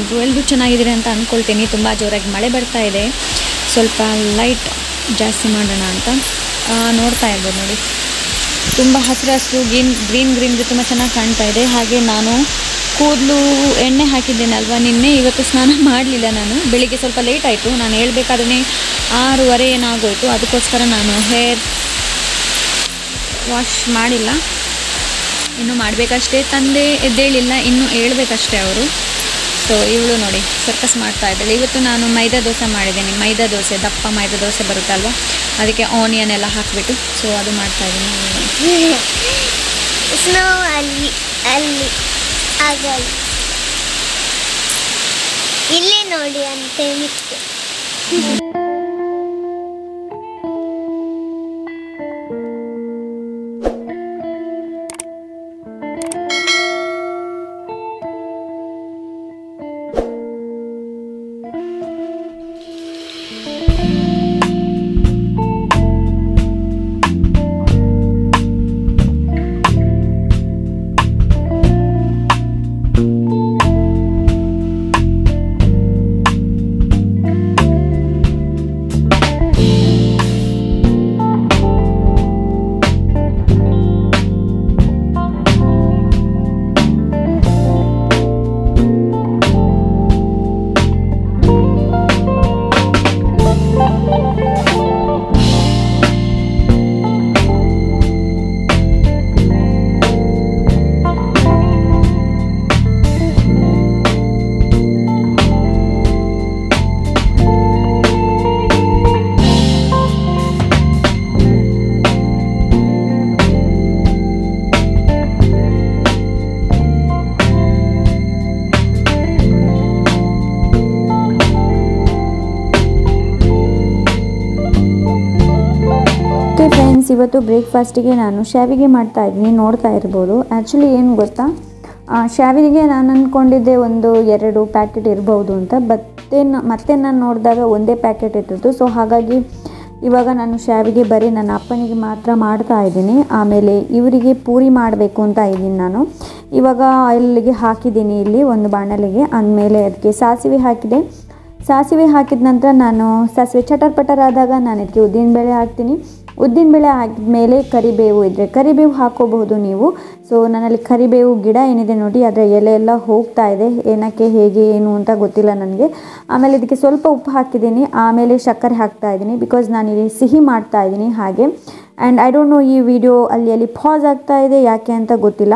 ಮಾಡಿದ್ರು ಎಲ್ಲರೂ ಚೆನ್ನಾಗಿದ್ದೀರಿ ಅಂತ ಅಂದ್ಕೊಳ್ತೀನಿ ತುಂಬ ಜೋರಾಗಿ ಮಳೆ ಬರ್ತಾ ಇದೆ ಸ್ವಲ್ಪ ಲೈಟ್ ಜಾಸ್ತಿ ಮಾಡೋಣ ಅಂತ ಆ, ನೋಡ್ತಾ ಇರ್ಬೋದು ನೋಡಿ ತುಂಬ ಹಸಿರು ಹಸಿರು ಗ್ರೀನ್ ಗ್ರೀನ್ ಗ್ರೀನ್ ತುಂಬ ಚೆನ್ನಾಗಿ ಕಾಣ್ತಾ ಇದೆ ಹಾಗೆ ನಾನು ಕೂದಲು ಎಣ್ಣೆ ಹಾಕಿದ್ದೇನಲ್ವ ನಿನ್ನೆ ಇವತ್ತು ಸ್ನಾನ ಮಾಡಲಿಲ್ಲ ನಾನು ಬೆಳಿಗ್ಗೆ ಸ್ವಲ್ಪ ಲೇಟ್ ಆಯಿತು ನಾನು ಹೇಳ್ಬೇಕಾದ್ರೆ ಆರೂವರೆ ಏನಾಗೋಯ್ತು ಅದಕ್ಕೋಸ್ಕರ ನಾನು ಹೇರ್ ವಾಶ್ ಮಾಡಿಲ್ಲ ಇನ್ನು ಮಾಡಬೇಕಷ್ಟೇ ತಂದೆ ಎದ್ದೇಳಿಲ್ಲ ಇನ್ನು ಹೇಳ್ಬೇಕಷ್ಟೇ ಅವರು ಸೊ ಇವಳು ನೋಡಿ ಸರ್ಕಸ್ ಮಾಡ್ತಾ ಇದ್ದಾಳೆ ಇವತ್ತು ನಾನು ಮೈದಾ ದೋಸೆ ಮಾಡಿದ್ದೀನಿ ಮೈದಾ ದೋಸೆ ದಪ್ಪ ಮೈದಾ ದೋಸೆ ಬರುತ್ತಲ್ವ ಅದಕ್ಕೆ ಆನಿಯನ್ ಎಲ್ಲ ಹಾಕಿಬಿಟ್ಟು ಸೊ ಅದು ಮಾಡ್ತಾ ಇದ್ದೀನಿ ಸ್ನೋ ಅಲ್ಲಿ ಅಲ್ಲಿ ಆಗಲ್ಲಿ ಇಲ್ಲಿ ನೋಡಿ ಅಂತೆ ಮಿಕ್ಕೆ ಓಕೆ ಫ್ರೆಂಡ್ಸ್ ಇವತ್ತು ಬ್ರೇಕ್ಫಾಸ್ಟಿಗೆ ನಾನು ಶಾವಿಗೆ ಮಾಡ್ತಾ ಇದ್ದೀನಿ ನೋಡ್ತಾ ಇರ್ಬೋದು ಆ್ಯಕ್ಚುಲಿ ಏನು ಗೊತ್ತಾ ಆ, ಶಾವಿಗೆ ನಾನು ಅಂದ್ಕೊಂಡಿದ್ದೆ ಒಂದು ಎರಡು ಪ್ಯಾಕೆಟ್ ಇರ್ಬೋದು ಅಂತ ಮತ್ತೆ ನ- ಮತ್ತೆ ನಾನು ನೋಡಿದಾಗ ಒಂದೇ ಪ್ಯಾಕೆಟ್ ಇಟ್ಟಿತ್ತು ಸೊ ಹಾಗಾಗಿ ಇವಾಗ ನಾನು ಶಾವಿಗೆ ಬರೀ ನನ್ನ ಅಪ್ಪನಿಗೆ ಮಾತ್ರ ಮಾಡ್ತಾ ಇದ್ದೀನಿ ಆಮೇಲೆ ಇವರಿಗೆ ಪೂರಿ ಮಾಡಬೇಕು ಅಂತ ಇದ್ದೀನಿ ನಾನು ಇವಾಗ ಆಯಿಲ್ಗೆ ಹಾಕಿದ್ದೀನಿ ಇಲ್ಲಿ ಒಂದು ಬಾಣಲಿಗೆ ಅಂದಮೇಲೆ ಅದಕ್ಕೆ ಸಾಸಿವೆ ಹಾಕಿದೆ ಸಾಸಿವೆ ಹಾಕಿದ ನಂತರ ನಾನು ಸಾಸಿವೆ ಚಟರ್ ಪಟರ್ ಆದಾಗ ನಾನು ಇದಕ್ಕೆ ಉದ್ದಿನಬೇಳೆ ಹಾಕ್ತೀನಿ ಉದ್ದಿನಬೇಳೆ ಹಾಕಿದ ಮೇಲೆ ಕರಿಬೇವು ಇದ್ದರೆ ಕರಿಬೇವು ಹಾಕೋಬಹುದು ನೀವು ಸೊ ನನ್ನಲ್ಲಿ ಕರಿಬೇವು ಗಿಡ ಏನಿದೆ ನೋಡಿ ಅದರ ಎಲೆ ಎಲ್ಲ ಹೋಗ್ತಾ ಇದೆ ಏನಕ್ಕೆ ಹೇಗೆ ಏನು ಅಂತ ಗೊತ್ತಿಲ್ಲ ನನಗೆ ಆಮೇಲೆ ಇದಕ್ಕೆ ಸ್ವಲ್ಪ ಉಪ್ಪು ಹಾಕಿದ್ದೀನಿ ಆಮೇಲೆ ಸಕ್ಕರೆ ಹಾಕ್ತಾ ಇದ್ದೀನಿ ಬಿಕಾಸ್ ನಾನು ಇಲ್ಲಿ ಸಿಹಿ ಮಾಡ್ತಾ ಇದ್ದೀನಿ ಹಾಗೆ ಆ್ಯಂಡ್ ಐ ಡೋಂಟ್ ನೋ ಈ ವಿಡಿಯೋ ಅಲ್ಲಿ ಅಲ್ಲಿ ಪಾಸ್ ಆಗ್ತಾ ಇದೆ ಯಾಕೆ ಅಂತ ಗೊತ್ತಿಲ್ಲ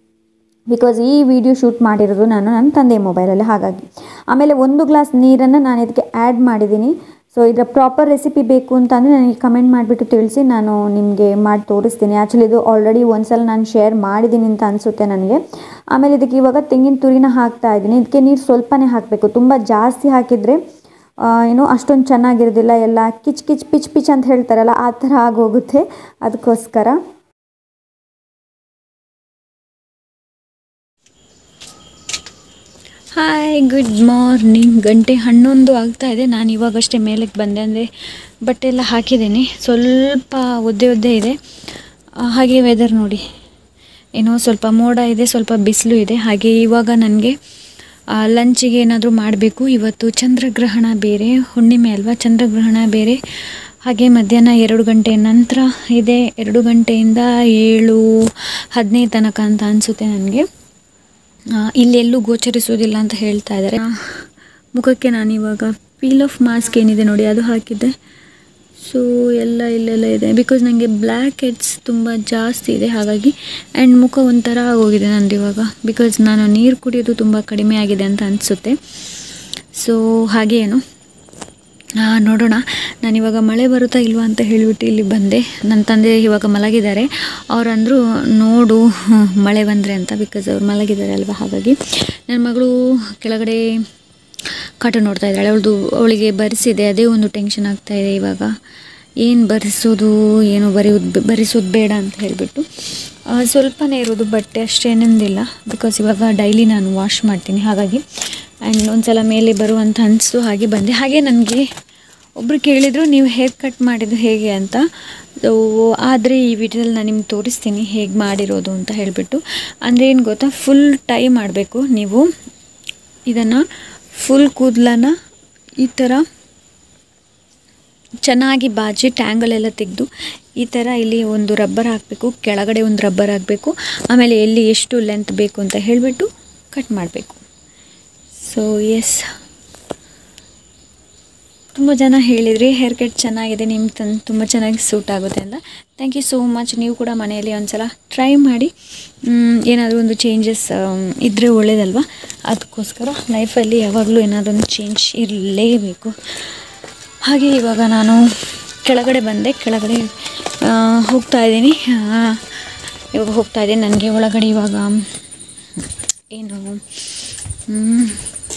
ಬಿಕಾಸ್ ಈ ವಿಡಿಯೋ ಶೂಟ್ ಮಾಡಿರೋದು ನಾನು ನನ್ನ ತಂದೆ ಮೊಬೈಲಲ್ಲಿ ಹಾಗಾಗಿ ಆಮೇಲೆ ಒಂದು ಗ್ಲಾಸ್ ನೀರನ್ನು ನಾನು ಇದಕ್ಕೆ ಆ್ಯಡ್ ಮಾಡಿದ್ದೀನಿ ಸೊ ಇದರ ಪ್ರಾಪರ್ ರೆಸಿಪಿ ಬೇಕು ಅಂತಂದರೆ ನನಗೆ ಕಮೆಂಟ್ ಮಾಡಿಬಿಟ್ಟು ತಿಳಿಸಿ ನಾನು ನಿಮಗೆ ಮಾಡಿ ತೋರಿಸ್ತೀನಿ ಆ್ಯಕ್ಚುಲಿ ಇದು ಆಲ್ರೆಡಿ ಒಂದ್ಸಲ ನಾನು ಶೇರ್ ಮಾಡಿದ್ದೀನಿ ಅಂತ ಅನಿಸುತ್ತೆ ನನಗೆ ಆಮೇಲೆ ಇದಕ್ಕೆ ಇವಾಗ ತೆಂಗಿನ ತುರಿನ ಹಾಕ್ತಾ ಇದ್ದೀನಿ ಇದಕ್ಕೆ ನೀರು ಸ್ವಲ್ಪನೇ ಹಾಕಬೇಕು ತುಂಬ ಜಾಸ್ತಿ ಹಾಕಿದರೆ ಏನೋ ಅಷ್ಟೊಂದು ಚೆನ್ನಾಗಿರೋದಿಲ್ಲ ಎಲ್ಲ ಕಿಚ್ ಕಿಚ್ ಪಿಚ್ ಪಿಚ್ ಅಂತ ಹೇಳ್ತಾರಲ್ಲ ಆ ಥರ ಆಗೋಗುತ್ತೆ ಅದಕ್ಕೋಸ್ಕರ ಹಾಯ್ ಗುಡ್ ಮಾರ್ನಿಂಗ್ ಗಂಟೆ ಹನ್ನೊಂದು ಆಗ್ತಾ ಇದೆ ನಾನು ಇವಾಗಷ್ಟೇ ಮೇಲಕ್ಕೆ ಬಂದೆ ಅಂದರೆ ಬಟ್ಟೆ ಎಲ್ಲ ಹಾಕಿದ್ದೀನಿ ಸ್ವಲ್ಪ ಒದ್ದೆ ಒದ್ದೆ ಇದೆ ಆ, ಹಾಗೆ ವೆದರ್ ನೋಡಿ ಏನೋ ಸ್ವಲ್ಪ ಮೋಡ ಇದೆ ಸ್ವಲ್ಪ ಬಿಸಿಲು ಇದೆ ಹಾಗೆ ಇವಾಗ ನನಗೆ ಲಂಚಿಗೆ ಏನಾದರೂ ಮಾಡಬೇಕು ಇವತ್ತು ಚಂದ್ರಗ್ರಹಣ ಬೇರೆ ಹುಣ್ಣಿಮೆ ಅಲ್ವಾ ಚಂದ್ರಗ್ರಹಣ ಬೇರೆ ಹಾಗೆ ಮಧ್ಯಾಹ್ನ ಎರಡು ಗಂಟೆ ನಂತರ ಇದೆ ಎರಡು ಗಂಟೆಯಿಂದ ಏಳು ಹದಿನೈದು ತನಕ ಅಂತ ಅನಿಸುತ್ತೆ ನನಗೆ ಆ, ಇಲ್ಲೆಲ್ಲೂ ಗೋಚರಿಸುವುದಿಲ್ಲ ಅಂತ ಹೇಳ್ತಾ ಇದ್ದಾರೆ ಆ, ಮುಖಕ್ಕೆ ನಾನು ಇವಾಗ ಪೀಲ್ ಆಫ್ ಮಾಸ್ಕ್ ಏನಿದೆ ನೋಡಿ ಅದು ಹಾಕಿದ್ದೆ ಸೊ ಎಲ್ಲ ಇಲ್ಲೆಲ್ಲ ಇದೆ ಬಿಕಾಸ್ ನನಗೆ ಬ್ಲ್ಯಾಕ್ ಹೆಡ್ಸ್ ತುಂಬ ಜಾಸ್ತಿ ಇದೆ ಹಾಗಾಗಿ ಆ್ಯಂಡ್ ಮುಖ ಒಂಥರ ಆಗೋಗಿದೆ ನಂದು ಇವಾಗ ಬಿಕಾಸ್ ನಾನು ನೀರು ಕುಡಿಯೋದು ತುಂಬ ಕಡಿಮೆ ಆಗಿದೆ ಅಂತ ಅನಿಸುತ್ತೆ ಸೊ ಹಾಗೆ ಏನು ಆ, ನೋಡೋಣ ನಾನು ಇವಾಗ ಮಳೆ ಬರುತ್ತಾ ಇಲ್ವಾ ಅಂತ ಹೇಳಿಬಿಟ್ಟು ಇಲ್ಲಿ ಬಂದೆ ನನ್ನ ತಂದೆ ಇವಾಗ ಮಲಗಿದ್ದಾರೆ ಅವರಂದರು ನೋಡು ಮಳೆ ಬಂದರೆ ಅಂತ ಬಿಕಾಸ್ ಅವ್ರು ಮಲಗಿದ್ದಾರೆ ಅಲ್ವಾ ಹಾಗಾಗಿ ನನ್ನ ಮಗಳು ಕೆಳಗಡೆ ಕಾರ್ಟೂನ್ ನೋಡ್ತಾ ಇದ್ದಾಳೆ ಅವಳದು ಅವಳಿಗೆ ಬರೆಸಿದೆ ಅದೇ ಒಂದು ಟೆನ್ಷನ್ ಆಗ್ತಾ ಇದೆ ಇವಾಗ ಏನು ಬರೆಸೋದು ಏನು ಬರೆಯೋದು ಬರೆಸೋದು ಬೇಡ ಅಂತ ಹೇಳಿಬಿಟ್ಟು ಆ, ಸ್ವಲ್ಪನೇ ಇರೋದು ಬಟ್ಟೆ ಅಷ್ಟೇನಿಲ್ಲ ಬಿಕಾಸ್ ಇವಾಗ ಡೈಲಿ ನಾನು ವಾಶ್ ಮಾಡ್ತೀನಿ ಹಾಗಾಗಿ ಆ್ಯಂಡ್ ಒಂದ್ಸಲ ಮೇಲೆ ಬರುವಂತ ಅನಿಸ್ತು ಹಾಗೆ ಬಂದೆ ಹಾಗೆ ನನಗೆ ಒಬ್ಬರು ಕೇಳಿದರು ನೀವು ಹೇರ್ ಕಟ್ ಮಾಡಿದ್ದು ಹೇಗೆ ಅಂತ ಸೊ ಆದರೆ ಈ ವಿಡಿಯೋದಲ್ಲಿ ನಾನು ನಿಮ್ಗೆ ತೋರಿಸ್ತೀನಿ ಹೇಗೆ ಮಾಡಿರೋದು ಅಂತ ಹೇಳಿಬಿಟ್ಟು ಅಂದರೆ ಏನು ಗೊತ್ತಾ ಫುಲ್ ಟೈ ಮಾಡಬೇಕು ನೀವು ಇದನ್ನು ಫುಲ್ ಕೂದಲನ್ನ ಈ ಥರ ಚೆನ್ನಾಗಿ ಬಾಜಿ ಟ್ಯಾಂಗಲೆಲ್ಲ ತೆಗೆದು ಈ ಥರ ಇಲ್ಲಿ ಒಂದು ರಬ್ಬರ್ ಹಾಕಬೇಕು ಕೆಳಗಡೆ ಒಂದು ರಬ್ಬರ್ ಹಾಕಬೇಕು ಆಮೇಲೆ ಎಲ್ಲಿ ಎಷ್ಟು ಲೆಂತ್ ಬೇಕು ಅಂತ ಹೇಳಿಬಿಟ್ಟು ಕಟ್ ಮಾಡಬೇಕು ಸೊ ಎಸ್ ತುಂಬ ಜನ ಹೇಳಿದ್ರಿ ಹೇರ್ ಕಟ್ ಚೆನ್ನಾಗಿದೆ ನಿಮ್ಮ ತನ್ ತುಂಬ ಚೆನ್ನಾಗಿ ಸೂಟ್ ಆಗುತ್ತೆ ಅಂತ ಥ್ಯಾಂಕ್ ಯು ಸೋ ಮಚ್ ನೀವು ಕೂಡ ಮನೆಯಲ್ಲಿ ಒಂದ್ಸಲ ಟ್ರೈ ಮಾಡಿ ಏನಾದರೂ ಒಂದು ಚೇಂಜಸ್ ಇದ್ದರೆ ಒಳ್ಳೇದಲ್ವಾ ಅದಕ್ಕೋಸ್ಕರ ಲೈಫಲ್ಲಿ ಯಾವಾಗಲೂ ಏನಾದರೂ ಒಂದು ಚೇಂಜ್ ಇರಲೇಬೇಕು ಹಾಗೆ ಇವಾಗ ನಾನು ಕೆಳಗಡೆ ಬಂದೆ ಕೆಳಗಡೆ ಆ, ಹೋಗ್ತಾ ಇದ್ದೀನಿ ಆ, ಇವಾಗ ಹೋಗ್ತಾ ಇದ್ದೀನಿ ನನಗೆ ಒಳಗಡೆ ಇವಾಗ ಏನು ಮ್,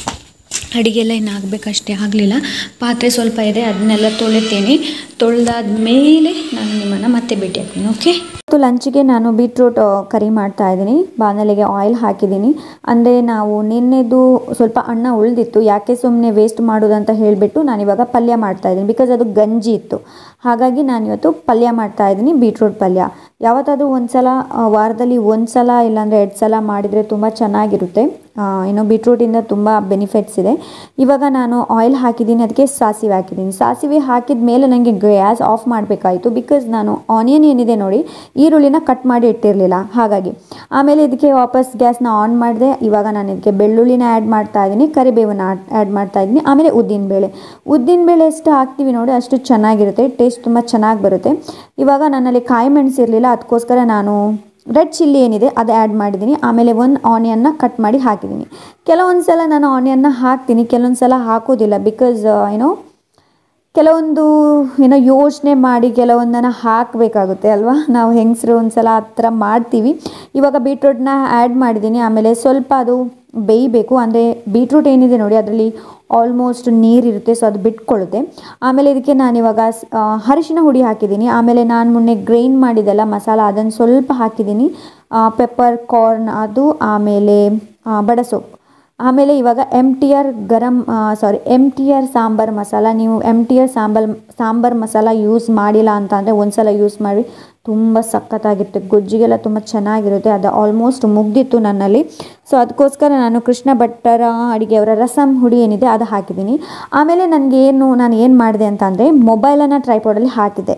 ಅಡಿಗೆ ಎಲ್ಲ ಏನು ಆಗಬೇಕಷ್ಟೇ ಆಗಲಿಲ್ಲ ಪಾತ್ರೆ ಸ್ವಲ್ಪ ಇದೆ ಅದನ್ನೆಲ್ಲ ತೊಳಿತೀನಿ ತೊಳೆದಾದ ಮೇಲೆ ನಾನು ನಿಮ್ಮನ್ನು ಮತ್ತೆ ಭೇಟಿ ಆಗ್ತೀನಿ ಓಕೆ ಇವತ್ತು ಲಂಚಿಗೆ ನಾನು ಬೀಟ್ರೂಟ್ ಕರಿ ಮಾಡ್ತಾ ಇದ್ದೀನಿ ಬಾಣಲೆಗೆ ಆಯಿಲ್ ಹಾಕಿದ್ದೀನಿ ಅಂದರೆ ನಾವು ನಿನ್ನೆದು ಸ್ವಲ್ಪ ಅನ್ನ ಉಳಿದಿತ್ತು ಯಾಕೆ ಸುಮ್ಮನೆ ವೇಸ್ಟ್ ಮಾಡೋದಂತ ಹೇಳಿಬಿಟ್ಟು ನಾನಿವಾಗ ಪಲ್ಯ ಮಾಡ್ತಾ ಇದ್ದೀನಿ ಬಿಕಾಸ್ ಅದು ಗಂಜಿ ಇತ್ತು ಹಾಗಾಗಿ ನಾನಿವತ್ತು ಪಲ್ಯ ಮಾಡ್ತಾ ಇದ್ದೀನಿ ಬೀಟ್ರೂಟ್ ಪಲ್ಯ ಯಾವತ್ತಾದರೂ ಒಂದು ಸಲ ಆ, ವಾರದಲ್ಲಿ ಒಂದು ಸಲ ಇಲ್ಲಾಂದರೆ ಎರಡು ಸಲ ಮಾಡಿದರೆ ತುಂಬ ಚೆನ್ನಾಗಿರುತ್ತೆ ಆ, ಇನ್ನು ಬೀಟ್ರೂಟಿಂದ ತುಂಬ ಬೆನಿಫಿಟ್ಸ್ ಇದೆ ಇವಾಗ ನಾನು ಆಯಿಲ್ ಹಾಕಿದ್ದೀನಿ ಅದಕ್ಕೆ ಸಾಸಿವೆ ಹಾಕಿದ್ದೀನಿ ಸಾಸಿವೆ ಹಾಕಿದ ಮೇಲೆ ನನಗೆ ಗ್ಯಾಸ್ ಆಫ್ ಮಾಡಬೇಕಾಯಿತು ಬಿಕಾಸ್ ನಾನು ಆನಿಯನ್ ಏನಿದೆ ನೋಡಿ ಈರುಳ್ಳಿನ ಕಟ್ ಮಾಡಿ ಇಟ್ಟಿರಲಿಲ್ಲ ಹಾಗಾಗಿ ಆಮೇಲೆ ಇದಕ್ಕೆ ವಾಪಸ್ ಗ್ಯಾಸ್ನ ಆನ್ ಮಾಡಿದೆ ಇವಾಗ ನಾನು ಇದಕ್ಕೆ ಬೆಳ್ಳುಳ್ಳಿನ ಆ್ಯಡ್ ಮಾಡ್ತಾ ಇದ್ದೀನಿ ಕರಿಬೇವನ್ನ ಆ್ಯಡ್ ಮಾಡ್ತಾ ಇದ್ದೀನಿ ಆಮೇಲೆ ಉದ್ದಿನಬೇಳೆ ಉದ್ದಿನಬೇಳೆ ಎಷ್ಟು ಹಾಕ್ತೀವಿ ನೋಡಿ ಅಷ್ಟು ಚೆನ್ನಾಗಿರುತ್ತೆ ಟೇಸ್ಟ್ ತುಂಬ ಚೆನ್ನಾಗಿ ಬರುತ್ತೆ ಇವಾಗ ನನ್ನಲ್ಲಿ ಕಾಯಿ ಮೆಣಸು ಇರಲಿಲ್ಲ ಅದಕ್ಕೋಸ್ಕರ ನಾನು ರೆಡ್ ಚಿಲ್ಲಿ ಏನಿದೆ ಅದು ಆ್ಯಡ್ ಮಾಡಿದ್ದೀನಿ ಆಮೇಲೆ ಒಂದು ಆನಿಯನ್ನ ಕಟ್ ಮಾಡಿ ಹಾಕಿದ್ದೀನಿ ಕೆಲವೊಂದು ಸಲ ನಾನು ಆನಿಯನ್ನ ಹಾಕ್ತೀನಿ ಕೆಲವೊಂದು ಸಲ ಹಾಕೋದಿಲ್ಲ ಬಿಕಾಸ್ ಏನೋ ಕೆಲವೊಂದು ಏನೋ ಯೋಚನೆ ಮಾಡಿ ಕೆಲವೊಂದನ್ನು ಹಾಕಬೇಕಾಗುತ್ತೆ ಅಲ್ವಾ ನಾವು ಹೆಂಗಸರು ಒಂದು ಸಲ ಆ ಥರ ಮಾಡ್ತೀವಿ ಇವಾಗ ಬೀಟ್ರೂಟ್ನ ಆ್ಯಡ್ ಮಾಡಿದ್ದೀನಿ ಆಮೇಲೆ ಸ್ವಲ್ಪ ಅದು ಬೇಯಬೇಕು ಅಂದರೆ ಬೀಟ್ರೂಟ್ ಏನಿದೆ ನೋಡಿ ಅದರಲ್ಲಿ ಆಲ್ಮೋಸ್ಟ್ ನೀರಿರುತ್ತೆ ಸೊ ಅದು ಬಿಟ್ಕೊಳ್ಳುತ್ತೆ ಆಮೇಲೆ ಇದಕ್ಕೆ ನಾನಿವಾಗ ಸ್- ಆ, ಅರಿಶಿನ ಹುಡಿ ಹಾಕಿದ್ದೀನಿ ಆಮೇಲೆ ನಾನು ಮೊನ್ನೆ ಗ್ರೈಂಡ್ ಮಾಡಿದ್ದೆಲ್ಲ ಮಸಾಲ ಅದನ್ನು ಸ್ವಲ್ಪ ಹಾಕಿದ್ದೀನಿ ಪೆಪ್ಪರ್ ಕಾರ್ನ್ ಅದು ಆಮೇಲೆ ಆ, ಬಡ ಸೊಪ್ಪು ಆಮೇಲೆ ಇವಾಗ M T R garam sorry M T R sambar masala ನೀವು M T R sambar sambar masala use ಮಾಡಿಲ್ಲ ಅಂತ ಅಂದರೆ ಒಂದ್ಸಲ ಯೂಸ್ ಮಾಡಿ ತುಂಬ ಸಖತ್ತಾಗಿರುತ್ತೆ ಗೊಜ್ಜಿಗೆಲ್ಲ ತುಂಬ ಚೆನ್ನಾಗಿರುತ್ತೆ ಅದು ಆಲ್ಮೋಸ್ಟ್ ಮುಗ್ದಿತ್ತು ನನ್ನಲ್ಲಿ ಸೊ ಅದಕ್ಕೋಸ್ಕರ ನಾನು ಕೃಷ್ಣ ಭಟ್ಟರ ಅಡುಗೆಯವರ ರಸಮ್ ಹುಡಿ ಏನಿದೆ ಅದು ಹಾಕಿದ್ದೀನಿ ಆಮೇಲೆ ನನಗೆ ಏನು ನಾನು ಏನು ಮಾಡಿದೆ ಅಂತ ಅಂದರೆ ಮೊಬೈಲನ್ನು ಟ್ರೈಪಾಡಲ್ಲಿ ಹಾಕಿದೆ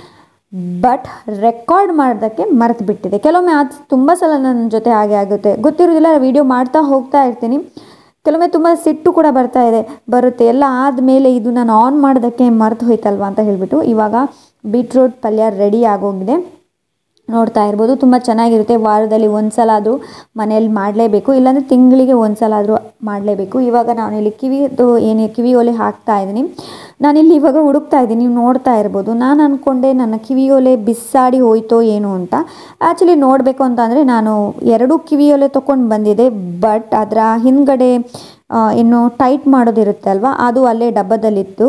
ಬಟ್ ರೆಕಾರ್ಡ್ ಮಾಡೋದಕ್ಕೆ ಮರೆತು ಬಿಟ್ಟಿದೆ ಕೆಲವೊಮ್ಮೆ ಅದು ತುಂಬ ಸಲ ನನ್ನ ಜೊತೆ ಹಾಗೆ ಆಗುತ್ತೆ ಗೊತ್ತಿರೋದಿಲ್ಲ ವಿಡಿಯೋ ಮಾಡ್ತಾ ಹೋಗ್ತಾ ಇರ್ತೀನಿ ಕೆಲವೊಮ್ಮೆ ತುಂಬ ಸಿಟ್ಟು ಕೂಡ ಬರ್ತಾ ಇದೆ ಬರುತ್ತೆ ಎಲ್ಲ ಆದಮೇಲೆ ಇದು ನಾನು ಆನ್ ಮಾಡೋದಕ್ಕೆ ಮರೆತು ಹೋಯ್ತಲ್ವಾ ಅಂತ ಹೇಳಿಬಿಟ್ಟು ಇವಾಗ ಬೀಟ್ರೂಟ್ ಪಲ್ಯ ರೆಡಿ ಆಗೋಗಿದೆ ನೋಡ್ತಾ ಇರ್ಬೋದು ತುಂಬ ಚೆನ್ನಾಗಿರುತ್ತೆ ವಾರದಲ್ಲಿ ಒಂದು ಸಲ ಆದರೂ ಮನೇಲಿ ಮಾಡಲೇಬೇಕು ಇಲ್ಲಾಂದರೆ ತಿಂಗಳಿಗೆ ಒಂದು ಸಲ ಆದರೂ ಮಾಡಲೇಬೇಕು ಇವಾಗ ನಾನಿಲ್ಲಿ ಕಿವಿದು ಏನು ಕಿವಿ ಒಲೆ ಹಾಕ್ತಾ ಇದ್ದೀನಿ ನಾನಿಲ್ಲಿ ಇವಾಗ ಹುಡುಕ್ತಾ ಇದ್ದೀನಿ ನೀವು ನೋಡ್ತಾ ಇರ್ಬೋದು ನಾನು ಅಂದ್ಕೊಂಡೆ ನನ್ನ ಕಿವಿ ಒಲೆ ಬಿಸಾಡಿ ಹೋಯ್ತೋ ಏನು ಅಂತ ಆ್ಯಕ್ಚುಲಿ ನೋಡಬೇಕು ಅಂತ ಅಂದರೆ ನಾನು ಎರಡೂ ಕಿವಿ ಒಲೆ ತೊಗೊಂಡು ಬಂದಿದ್ದೆ ಬಟ್ ಅದರ ಹಿಂದ್ಗಡೆ ಆ, ಏನು ಟೈಟ್ ಮಾಡೋದಿರುತ್ತೆ ಅಲ್ವಾ ಅದು ಅಲ್ಲೇ ಡಬ್ಬದಲ್ಲಿತ್ತು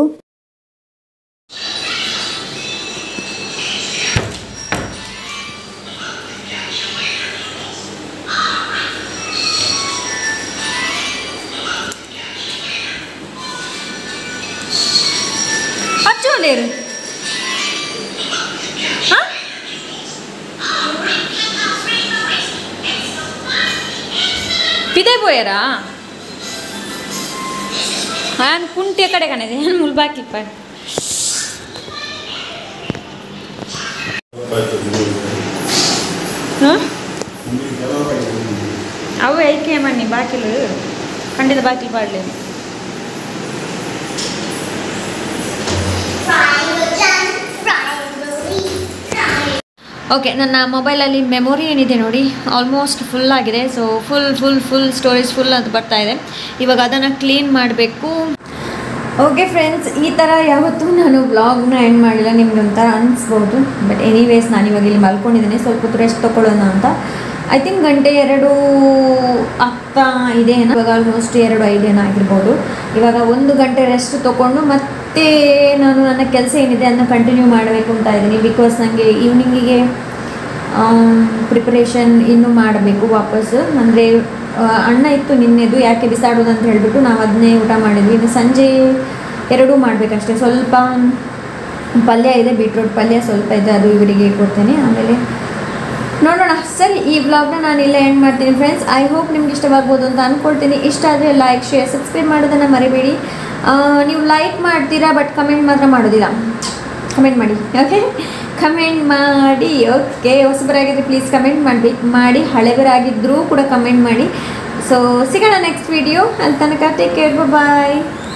ಅಚ್ಚು ಅಲ್ಲೇರು ಪಿದೆ పోయారా ఆయన కుంటి ఎక్కడే కనేది ఆయన ముల్బాకి అవి ఐకేమని బాకీలు ఖండిత బాకీలు పాడలేదు ಓಕೆ ನನ್ನ ಮೊಬೈಲಲ್ಲಿ ಮೆಮೊರಿ ಏನಿದೆ ನೋಡಿ ಆಲ್ಮೋಸ್ಟ್ ಫುಲ್ ಆಗಿದೆ so full full full storage full ಅಂತ ಬರ್ತಾ ಇದೆ ಇವಾಗ ಅದನ್ನು ಕ್ಲೀನ್ ಮಾಡಬೇಕು ಓಕೆ ಫ್ರೆಂಡ್ಸ್ ಈ ಥರ ಯಾವತ್ತೂ ನಾನು ವ್ಲಾಗ್ನ ಎಂಡ್ ಮಾಡಿಲ್ಲ ನಿಮ್ಗೆ ಒಂಥರ ಅನಿಸ್ಬೋದು ಬಟ್ ಎನಿವೇಸ್ ನಾನು ಇವಾಗ ಇಲ್ಲಿ ಮಲ್ಕೊಂಡಿದ್ದೀನಿ ಸ್ವಲ್ಪ ಹೊತ್ತು ರೆಸ್ಟ್ ತೊಗೊಳ್ಳೋಣ ಅಂತ ಐ ಥಿಂಕ್ ಗಂಟೆ ಎರಡು ಆಗ್ತಾ ಇದೆ ಏನೋ. ಇವಾಗ ಆಲ್ಮೋಸ್ಟ್ ಎರಡು ಐದು ಏನೋ ಆಗಿರ್ಬೋದು ಇವಾಗ ಒಂದು ಗಂಟೆ ರೆಸ್ಟ್ ತೊಗೊಂಡು ಮತ್ತೆ ನಾನು ನನ್ನ ಕೆಲಸ ಏನಿದೆ ಅದನ್ನ ಕಂಟಿನ್ಯೂ ಮಾಡಬೇಕು ಅಂತ ಇದ್ದೀನಿ ಬಿಕಾಸ್ ನನಗೆ ಈವ್ನಿಂಗಿಗೆ ಪ್ರಿಪ್ರೇಷನ್ ಇನ್ನೂ ಮಾಡಬೇಕು ವಾಪಸ್ ಅಂದರೆ ಅನ್ನ ಇತ್ತು ನಿನ್ನೆದು ಯಾಕೆ ಬಿಸಾಡೋದು ಅಂತ ಹೇಳಿಬಿಟ್ಟು ನಾವು ಅದನ್ನೇ ಊಟ ಮಾಡಿದ್ವಿ ಇನ್ನು ಸಂಜೆ ಎರಡೂ ಮಾಡಬೇಕಷ್ಟೇ ಸ್ವಲ್ಪ ಪಲ್ಯ ಇದೆ ಬೀಟ್ರೂಟ್ ಪಲ್ಯ ಸ್ವಲ್ಪ ಇದೆ ಅದು ಇವರಿಗೆ ಕೊಡ್ತೇನೆ ಆಮೇಲೆ ನೋಡೋಣ ಸರಿ ಈ ವ್ಲಾಗ್ನ ನಾನು ಇಲ್ಲೇ ಎಂಡ್ ಮಾಡ್ತೀನಿ ಫ್ರೆಂಡ್ಸ್ ಐ ಹೋಪ್ ನಿಮ್ಗೆ ಇಷ್ಟವಾಗ್ಬೋದು ಅಂತ ಅಂದ್ಕೊಳ್ತೀನಿ ಇಷ್ಟ ಆದರೆ ಲೈಕ್ ಶೇರ್ ಸಬ್ಸ್ಕ್ರೈಬ್ ಮಾಡೋದನ್ನು ಮರಿಬೇಡಿ ಆ, ನೀವು ಲೈಕ್ ಮಾಡ್ತೀರಾ ಬಟ್ ಕಮೆಂಟ್ ಮಾತ್ರ ಮಾಡೋದಿಲ್ಲ ಕಮೆಂಟ್ ಮಾಡಿ ಓಕೆ ಕಮೆಂಟ್ ಮಾಡಿ ಓಕೆ ಹೊಸಬರಾಗಿದ್ದರೆ ಪ್ಲೀಸ್ ಕಮೆಂಟ್ ಮಾಡಿ ಮಾಡಿ ಹಳೆಬರಾಗಿದ್ದರೂ ಕೂಡ ಕಮೆಂಟ್ ಮಾಡಿ ಸೊ ಸಿಗೋಣ ನೆಕ್ಸ್ಟ್ ವಿಡಿಯೋ ಅಲ್ಲಿ ತನಕ ಟೇಕ್ ಕೇರ್ ಬಾಯ್